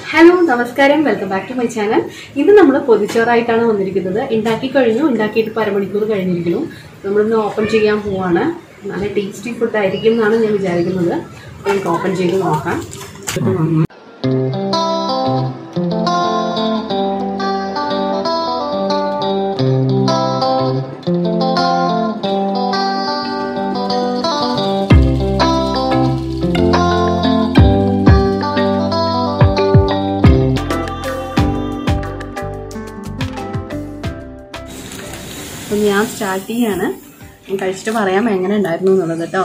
hello നമസ്കാരം welcome back to my channel ഇത് നമ്മൾ പൊതിച്ചോറായിട്ടാണ് വന്നിരിക്കുന്നത് ഉണ്ടാക്കി കഴിഞ്ഞു ഉണ്ടാക്കിയിട്ട് ഇപ്പൊ അരമണിക്കൂർ കഴിഞ്ഞിരിക്കുന്നു നമ്മളിന്ന് ഓപ്പൺ ചെയ്യാൻ പോവാണ് നല്ല ടേസ്റ്റി ഫുഡ് ആയിരിക്കും എന്നാണ് ഞാൻ വിചാരിക്കുന്നത് അപ്പോൾ നമുക്ക് ഓപ്പൺ ചെയ്ത് നോക്കാം അപ്പം ഞാൻ സ്റ്റാർട്ട് ചെയ്യാണ് ഞാൻ കഴിച്ചിട്ട് പറയാം എങ്ങനെ ഉണ്ടായിരുന്നു എന്നുള്ളത് കേട്ടോ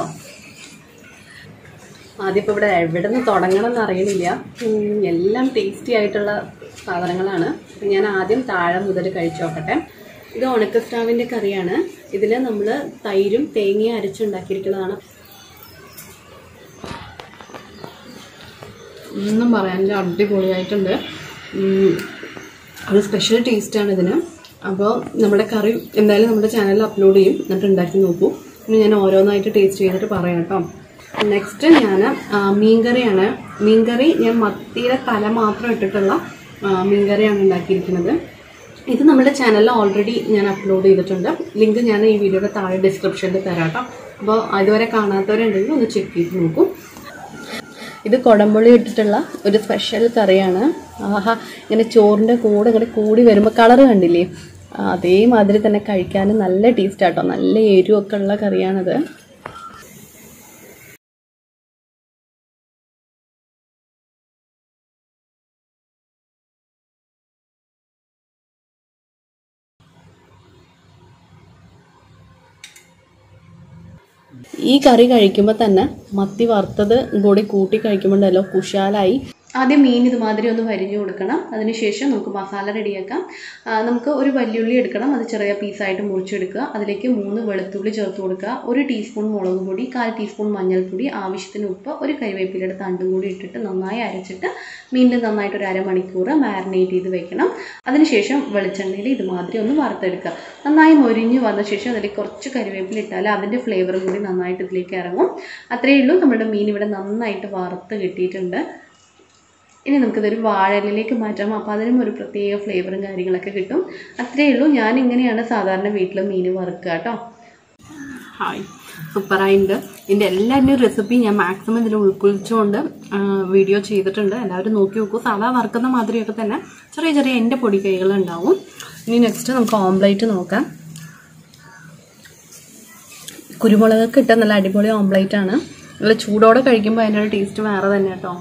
ആദ്യം ഇപ്പോൾ ഇവിടെ എവിടെ നിന്ന് തുടങ്ങണം എന്ന് അറിയണില്ല ഉം, എല്ലാം ടേസ്റ്റി ആയിട്ടുള്ള സാധനങ്ങളാണ് അപ്പം ഞാൻ ആദ്യം താഴെ മുതൽ കഴിച്ചു നോക്കട്ടെ ഇത് ഉണക്കസ്റ്റാവിൻ്റെ കറിയാണ് ഇതിൽ നമ്മൾ തൈരും തേങ്ങയും അരച്ചുണ്ടാക്കിയിരിക്കുന്നതാണ് ഒന്നും പറയാനില്ല അടിപൊളിയായിട്ടുണ്ട് ഉം, ഒരു സ്പെഷ്യൽ ടേസ്റ്റാണ് ഇതിന് അപ്പോൾ നമ്മുടെ കറി എന്തായാലും നമ്മുടെ ചാനലിൽ അപ്ലോഡ് ചെയ്യും എന്നിട്ട് ഉണ്ടാക്കി നോക്കൂ പിന്നെ ഞാൻ ഓരോന്നായിട്ട് ടേസ്റ്റ് ചെയ്തിട്ട് പറയാം കേട്ടോ നെക്സ്റ്റ് ഞാൻ മീൻകറിയാണ് മീൻകറി ഞാൻ മത്തിയുടെ തല മാത്രം ഇട്ടിട്ടുള്ള ആ, മീൻകറിയാണ് ഉണ്ടാക്കിയിരിക്കുന്നത് ഇത് നമ്മുടെ ചാനലിൽ ഓൾറെഡി ഞാൻ അപ്ലോഡ് ചെയ്തിട്ടുണ്ട് ലിങ്ക് ഞാൻ ഈ വീഡിയോയുടെ താഴെ ഡിസ്ക്രിപ്ഷനിൽ തരാം കേട്ടോ അപ്പോൾ ഇതുവരെ കാണാത്തവരുണ്ടെങ്കിൽ ഒന്ന് ചെക്ക് ചെയ്ത് നോക്കൂ ഇത് കുടംപുളി ഇട്ടിട്ടുള്ള ഒരു സ്പെഷ്യൽ കറിയാണ് ആഹാ ഇങ്ങനെ ചോറിൻ്റെ കൂടെ ഇങ്ങനെ കൂടി വരുമ്പോൾ കളറ് കണ്ടില്ലേ ആ, അതേമാതിരി തന്നെ കഴിക്കാനും നല്ല ടേസ്റ്റ് ആട്ടോ നല്ല എരിവൊക്കെ ഉള്ള കറിയാണിത് ഈ കറി കഴിക്കുമ്പോൾ തന്നെ മത്തി വറുത്തത് കൂടി കൂട്ടി കഴിക്കുമ്പോണ്ടല്ലോ കുശാലായി ആദ്യം മീൻ ഇതുമാതിരി ഒന്ന് വരിഞ്ഞു കൊടുക്കണം അതിനുശേഷം നമുക്ക് മസാല റെഡിയാക്കാം ആ, നമുക്ക് ഒരു വലിയുള്ളി എടുക്കണം അത് ചെറിയ പീസായിട്ട് മുറിച്ചെടുക്കുക അതിലേക്ക് മൂന്ന് വെളുത്തുള്ളി ചേർത്ത് കൊടുക്കുക ഒരു ടീസ്പൂൺ മുളക് പൊടി കാൽ ടീസ്പൂൺ മഞ്ഞൾപ്പൊടി ആവശ്യത്തിന് ഉപ്പ് ഒരു കരിവേപ്പിലയുടെ തണ്ടും കൂടി ഇട്ടിട്ട് നന്നായി അരച്ചിട്ട് മീനിൽ നന്നായിട്ട് ഒരു അരമണിക്കൂർ മാരിനേറ്റ് ചെയ്ത് വെക്കണം അതിനുശേഷം വെളിച്ചെണ്ണയിൽ ഇതുമാതിരി ഒന്ന് വറുത്തെടുക്കുക നന്നായി മൊരിഞ്ഞ് വന്ന ശേഷം അതിലേക്ക് കുറച്ച് കരിവേപ്പില ഇട്ടാൽ അതിൻ്റെ ഫ്ലേവറും കൂടി നന്നായിട്ട് ഇതിലേക്ക് ഇറങ്ങും അത്രയേ ഉള്ളൂ നമ്മുടെ മീൻ ഇവിടെ നന്നായിട്ട് വറുത്ത് കിട്ടിയിട്ടുണ്ട് ഇനി നമുക്കിതൊരു വാഴലിലേക്ക് മാറ്റാം അപ്പോൾ അതിനും ഒരു പ്രത്യേക ഫ്ലേവറും കാര്യങ്ങളൊക്കെ കിട്ടും അത്രയേ ഉള്ളൂ ഞാൻ ഇങ്ങനെയാണ് സാധാരണ വീട്ടിൽ മീൻ വറുക്കുക കേട്ടോ ഹായ് സൂപ്പറായിട്ടുണ്ട് ഇതിൻ്റെ എല്ലാവരുടെയും റെസിപ്പി ഞാൻ മാക്സിമം ഇതിൽ ഉൾക്കൊള്ളിച്ചുകൊണ്ട് ആ, വീഡിയോ ചെയ്തിട്ടുണ്ട് എല്ലാവരും നോക്കി നോക്കൂ സാധാ വറുക്കുന്ന മാതിരിയൊക്കെ തന്നെ ചെറിയ ചെറിയ എൻ്റെ പൊടി കൈകൾ ഉണ്ടാവും ഇനി നെക്സ്റ്റ് നമുക്ക് ഓംപ്ലേറ്റ് നോക്കാം കുരുമുളകൊക്കെ ഇട്ട നല്ല അടിപൊളി ഓംപ്ലേറ്റ് ആണ് നല്ല ചൂടോടെ കഴിക്കുമ്പോൾ അതിൻ്റെ ഒരു ടേസ്റ്റ് വേറെ തന്നെ കേട്ടോ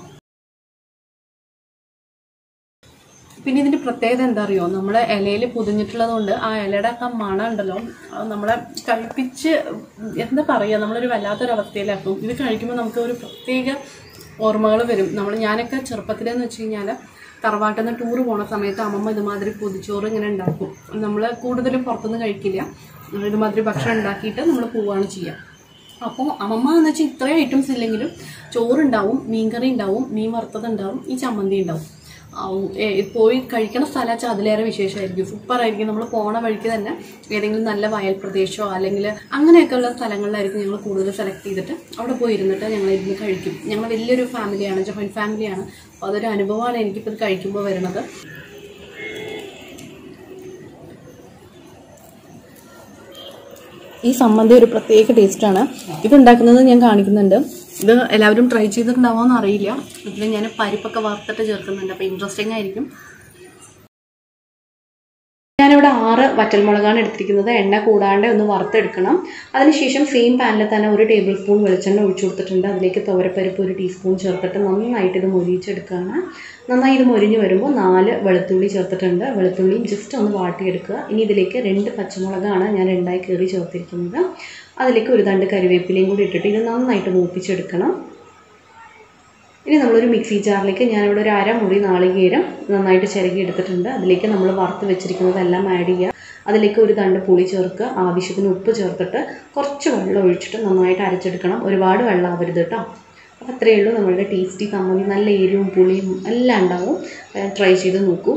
പിന്നെ ഇതിന്റെ പ്രത്യേകത എന്താ അറിയോ നമ്മുടെ ഇലയിൽ പൊതിഞ്ഞിട്ടുള്ളത് കൊണ്ട് ആ ഇലയുടെ ഒക്കെ മണം ഉണ്ടല്ലോ അത് നമ്മളെ കഴിപ്പിച്ച് എന്താ പറയുക നമ്മളൊരു വല്ലാത്തൊരു അവസ്ഥയിലാക്കും ഇത് കഴിക്കുമ്പോൾ നമുക്ക് ഒരു പ്രത്യേക ഓർമ്മകൾ വരും നമ്മൾ ഞാനൊക്കെ ചെറുപ്പത്തിലെന്ന് വെച്ച് കഴിഞ്ഞാൽ തറവാട്ടിൽ നിന്ന് ടൂർ പോണ സമയത്ത് അമ്മമ്മ ഇതുമാതിരി പൊതിച്ചോറ് ഇങ്ങനെ ഉണ്ടാക്കും നമ്മൾ കൂടുതലും പുറത്തുനിന്ന് കഴിക്കില്ല ഇതുമാതിരി ഭക്ഷണം ഉണ്ടാക്കിയിട്ട് നമ്മൾ പോവുകയാണ് ചെയ്യുക അപ്പോൾ അമ്മമ്മ എന്ന് വെച്ചാൽ ഇത്രയും ഐറ്റംസ് ഇല്ലെങ്കിലും ചോറുണ്ടാവും മീൻകറി ഉണ്ടാവും മീൻ വറുത്തത് ഉണ്ടാവും ഈ ചമ്മന്തി ഉണ്ടാവും ആ, ഏ, പോയി കഴിക്കണ സ്ഥലം വെച്ചാൽ അതിലേറെ വിശേഷമായിരിക്കും സൂപ്പർ ആയിരിക്കും നമ്മൾ പോണ വഴിക്ക് തന്നെ ഏതെങ്കിലും നല്ല വയൽ പ്രദേശമോ അല്ലെങ്കിൽ അങ്ങനെയൊക്കെയുള്ള സ്ഥലങ്ങളിലായിരിക്കും ഞങ്ങൾ കൂടുതൽ സെലക്ട് ചെയ്തിട്ട് അവിടെ പോയി ഇരുന്നിട്ട് ഞങ്ങൾ ഇരുന്ന് കഴിക്കും ഞങ്ങൾ വലിയൊരു ഫാമിലിയാണ് ജോയിൻറ്റ് ഫാമിലിയാണ് അപ്പോൾ അതൊരു അനുഭവമാണ് എനിക്കിപ്പോൾ ഇത് കഴിക്കുമ്പോൾ വരുന്നത് ഈ സമ്മന്തി ഒരു പ്രത്യേക ടേസ്റ്റാണ് ഇത് ഉണ്ടാക്കുന്നത് ഞാൻ കാണിക്കുന്നുണ്ട് ഇത് എല്ലാവരും ട്രൈ ചെയ്തിട്ടുണ്ടാവുമോ എന്ന് അറിയില്ല ഇതിൽ ഞാൻ പരിപ്പൊക്കെ വറുത്തിട്ട് ചേർക്കുന്നുണ്ട് അപ്പോൾ ഇൻട്രസ്റ്റിംഗ് ആയിരിക്കും ഞാനിവിടെ ആറ് വറ്റൽമുളകാണ് എടുത്തിരിക്കുന്നത് എണ്ണ കൂടാണ്ട് ഒന്ന് വറുത്തെടുക്കണം അതിനുശേഷം സെയിം പാനിൽ തന്നെ ഒരു ടേബിൾ സ്പൂൺ വെളിച്ചെണ്ണ ഒഴിച്ചു കൊടുത്തിട്ടുണ്ട് അതിലേക്ക് തുവരപ്പരിപ്പ് ഒരു ടീസ്പൂൺ ചേർത്തിട്ട് നന്നായിട്ട് ഇത് മൊരിയിച്ചെടുക്കുകയാണ് നന്നായി ഇത് മൊരിഞ്ഞ് വരുമ്പോൾ നാല് വെളുത്തുള്ളി ചേർത്തിട്ടുണ്ട് വെളുത്തുള്ളിയും ജസ്റ്റ് ഒന്ന് വാട്ടിയെടുക്കുക ഇനി ഇതിലേക്ക് രണ്ട് പച്ചമുളകാണ് ഞാൻ രണ്ടായി കയറി ചേർത്തിരിക്കുന്നത് അതിലേക്ക് ഒരു തണ്ട് കരിവേപ്പിലയും കൂടി ഇട്ടിട്ട് ഇത് നന്നായിട്ട് മൂപ്പിച്ചെടുക്കണം ഇനി നമ്മളൊരു മിക്സി ജാറിലേക്ക് ഞാനിവിടെ ഒരു അരമുറി നാളികേരം നന്നായിട്ട് ചിരകി എടുത്തിട്ടുണ്ട് അതിലേക്ക് നമ്മൾ വറുത്ത് വെച്ചിരിക്കുന്നതെല്ലാം ആഡ് ചെയ്യുക അതിലേക്ക് ഒരു തണ്ട് പുളി ചേർക്കുക ആവശ്യത്തിന് ഉപ്പ് ചേർത്തിട്ട് കുറച്ച് വെള്ളം ഒഴിച്ചിട്ട് നന്നായിട്ട് അരച്ചെടുക്കണം ഒരുപാട് വെള്ളം ആവരുത് കേട്ടോ അപ്പോൾ അത്രയേ ഉള്ളൂ നമ്മളുടെ ടേസ്റ്റി കമ്മി നല്ല എരിവും പുളിയും എല്ലാം ഉണ്ടാവും ട്രൈ ചെയ്ത് നോക്കൂ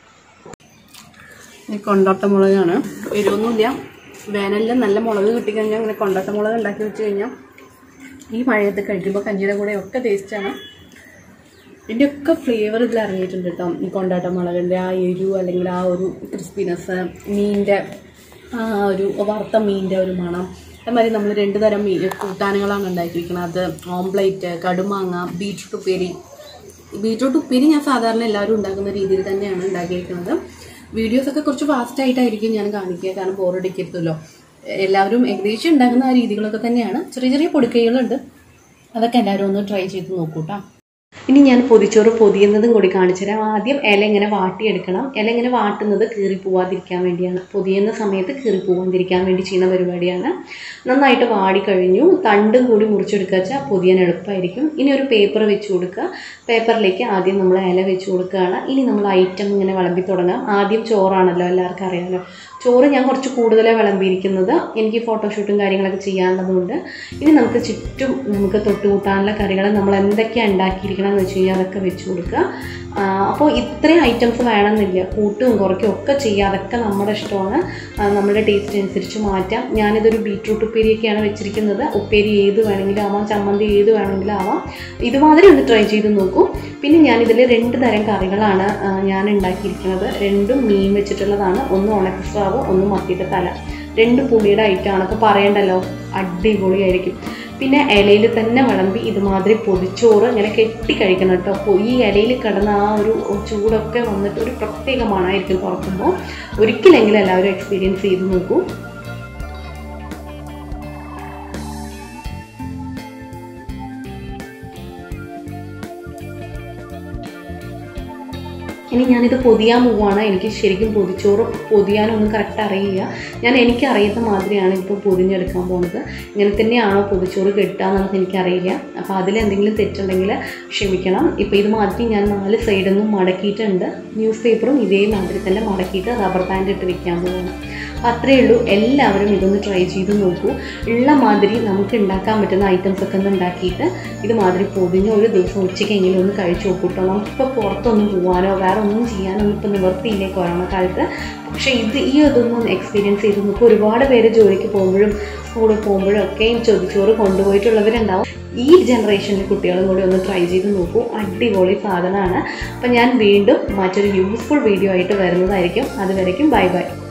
കൊണ്ടോട്ട മുളകാണ് എരിവൊന്നുമില്ല വേനലിൽ നല്ല മുളക് കിട്ടിക്കഴിഞ്ഞാൽ അങ്ങനെ കൊണ്ടോട്ട മുളക് ഉണ്ടാക്കി വെച്ച് കഴിഞ്ഞാൽ ഈ മഴയത്ത് കഴിക്കുമ്പോൾ കഞ്ഞിയുടെ കൂടെ ഒക്കെ ടേസ്റ്റാണ് ഇതിൻ്റെയൊക്കെ ഫ്ലേവർ ഇതിൽ ഇറങ്ങിയിട്ടുണ്ട് കേട്ടോ ഈ കൊണ്ടാട്ട മുളകിൻ്റെ ആ എരിവ് അല്ലെങ്കിൽ ആ ഒരു ക്രിസ്പിനെസ് മീനിൻ്റെ ആ ഒരു വറുത്ത മീനിൻ്റെ ഒരു മണം അതുമാതിരി നമ്മൾ രണ്ട് തരം മീൻ കൂട്ടാനുകളാണ് ഉണ്ടാക്കിയിരിക്കുന്നത് അത് ഓംപ്ലേറ്റ് കടുമാങ്ങ ബീട്രൂട്ട് ഉപ്പേരി ബീട്രൂട്ട് ഉപ്പേരി ഞാൻ സാധാരണ എല്ലാവരും ഉണ്ടാക്കുന്ന രീതിയിൽ തന്നെയാണ് ഉണ്ടാക്കിയിരിക്കുന്നത് വീഡിയോസൊക്കെ കുറച്ച് ഫാസ്റ്റ് ആയിട്ടായിരിക്കും ഞാൻ കാണിക്കുക കാരണം ബോറടിക്കരുതല്ലോ എല്ലാവരും ഏകദേശം ഉണ്ടാക്കുന്ന ആ രീതികളൊക്കെ തന്നെയാണ് ചെറിയ ചെറിയ പൊടിക്കൈകളുണ്ട് അതൊക്കെ എല്ലാവരും ഒന്ന് ട്രൈ ചെയ്ത് നോക്കൂട്ടോ ഇനി ഞാൻ പൊതിച്ചോറ് പൊതിയുന്നതും കൂടി കാണിച്ചു തരാം ആദ്യം ഇല ഇങ്ങനെ വാട്ടിയെടുക്കണം ഇല ഇങ്ങനെ വാട്ടുന്നത് കീറി പോവാതിരിക്കാൻ വേണ്ടിയാണ് പൊതിയുന്ന സമയത്ത് കീറി പോവാതിരിക്കാൻ വേണ്ടി ചെയ്യുന്ന പരിപാടിയാണ് നന്നായിട്ട് വാടി കഴിഞ്ഞു തണ്ടും കൂടി മുറിച്ചെടുക്കുക വെച്ചാൽ പൊതിയാൻ എളുപ്പമായിരിക്കും ഇനി ഒരു പേപ്പർ വെച്ച് കൊടുക്കുക പേപ്പറിലേക്ക് ആദ്യം നമ്മൾ ഇല വെച്ച് കൊടുക്കുകയാണ് ഇനി നമ്മൾ ഐറ്റം ഇങ്ങനെ വിളമ്പി തുടങ്ങാം ആദ്യം ചോറാണല്ലോ എല്ലാവർക്കും അറിയാമല്ലോ ചോറ് ഞാൻ കുറച്ച് കൂടുതലേ വിളമ്പിയിരിക്കുന്നത് എനിക്ക് ഫോട്ടോഷൂട്ടും കാര്യങ്ങളൊക്കെ ചെയ്യാനുള്ളതുകൊണ്ട് ഇനി നമുക്ക് ചുറ്റും നമുക്ക് തൊട്ടുകൂട്ടാനുള്ള കറികൾ നമ്മൾ എന്തൊക്കെയാണ് ഉണ്ടാക്കിയിരിക്കണം എന്ന് വെച്ച് കഴിഞ്ഞാൽ അതൊക്കെ വെച്ച് കൊടുക്കുക ആ, അപ്പോൾ ഇത്രയും ഐറ്റംസ് വേണമെന്നില്ല കൂട്ടും കുറയ്ക്കും ഒക്കെ ചെയ്യുക അതൊക്കെ നമ്മുടെ ഇഷ്ടമാണ് ആ, നമ്മുടെ ടേസ്റ്റ് അനുസരിച്ച് മാറ്റാം ഞാനിതൊരു ബീട്രൂട്ട് ഉപ്പേരിയൊക്കെയാണ് വെച്ചിരിക്കുന്നത് ഉപ്പേരി ഏത് വേണമെങ്കിലും ആവാം ചമ്മന്തി ഏത് വേണമെങ്കിലും ആവാം ഇതുമാതിരി ഒന്ന് ട്രൈ ചെയ്ത് നോക്കൂ പിന്നെ ഞാനിതിൽ രണ്ട് തരം കറികളാണ് ആ, ഞാൻ ഉണ്ടാക്കിയിരിക്കുന്നത് രണ്ടും മീൻ വെച്ചിട്ടുള്ളതാണ് ഒന്ന് ഉണക്കസ്രാവ് ഒന്ന് മത്തിയുടെ തല രണ്ട് പുളിയുടെ ഐറ്റമാണ് അപ്പോൾ പറയണ്ടല്ലോ അടിപൊളിയായിരിക്കും പിന്നെ ഇലയിൽ തന്നെ വിളമ്പി ഇതുമാതിരി പൊതിച്ചോറ് ഇങ്ങനെ കെട്ടി കഴിക്കണം കേട്ടോ അപ്പോൾ ഈ ഇലയിൽ കിടന്ന ആ ഒരു ചൂടൊക്കെ വന്നിട്ട് ഒരു പ്രത്യേക മണമായിരിക്കും തുറക്കുമ്പോൾ ഒരിക്കലെങ്കിലും എല്ലാവരും എക്സ്പീരിയൻസ് ചെയ്ത് നോക്കൂ ഇനി ഞാനിത് പൊതിയാൻ പോവുകയാണ് എനിക്ക് ശരിക്കും പൊതിച്ചോറ് പൊതിയാനൊന്നും കറക്റ്റ് അറിയില്ല ഞാൻ എനിക്ക് അറിയുന്ന മാതിരിയാണ് ഇപ്പോൾ പൊതിഞ്ഞെടുക്കാൻ പോകുന്നത് ഇങ്ങനെ തന്നെയാണോ പൊതിച്ചോറ് കെട്ടുക എന്നുള്ളത് എനിക്കറിയില്ല അപ്പോൾ അതിലെന്തെങ്കിലും തെറ്റുണ്ടെങ്കിൽ ക്ഷമിക്കണം ഇപ്പോൾ ഇത് മാറ്റി ഞാൻ നാല് സൈഡിൽ നിന്നും മടക്കിയിട്ടുണ്ട് ന്യൂസ് പേപ്പറും ഇതേ മാതിരി തന്നെ മടക്കിയിട്ട് റബ്ബർ ബാൻഡ് ഇട്ട് വെക്കാൻ പോകുന്നു അപ്പോൾ അത്രയേ ഉള്ളൂ എല്ലാവരും ഇതൊന്ന് ട്രൈ ചെയ്ത് നോക്കൂ ഉള്ള മാതിരി നമുക്ക് ഉണ്ടാക്കാൻ പറ്റുന്ന ഐറ്റംസ് ഒക്കെ ഒന്ന് ഉണ്ടാക്കിയിട്ട് ഇത് മാതിരി പൊതിഞ്ഞ് ഒരു ദിവസം ഉച്ചയ്ക്കെങ്കിലും ഒന്ന് കഴിച്ചു നോക്കൂട്ടോ നമുക്കിപ്പോൾ പുറത്തൊന്നും പോകാനോ വേറെ ഒന്നും ചെയ്യാനൊന്നും ഇപ്പോൾ നിവർത്തിയില്ലേ കൊറോണ കാലത്ത് പക്ഷേ ഇത് ഈ ഇതൊന്നും എക്സ്പീരിയൻസ് ചെയ്ത് നോക്കും ഒരുപാട് പേര് ജോലിക്ക് പോകുമ്പോഴും സ്കൂളിൽ പോകുമ്പോഴും ഒക്കെയും ചോദിച്ചോറ് കൊണ്ടുപോയിട്ടുള്ളവരുണ്ടാവും ഈ ജനറേഷനിലെ കുട്ടികളും കൂടി ഒന്ന് ട്രൈ ചെയ്ത് നോക്കൂ അടിപൊളി സാധനമാണ് അപ്പം ഞാൻ വീണ്ടും മറ്റൊരു യൂസ്ഫുൾ വീഡിയോ ആയിട്ട് വരുന്നതായിരിക്കും അതുവരയ്ക്കും ബൈ ബൈ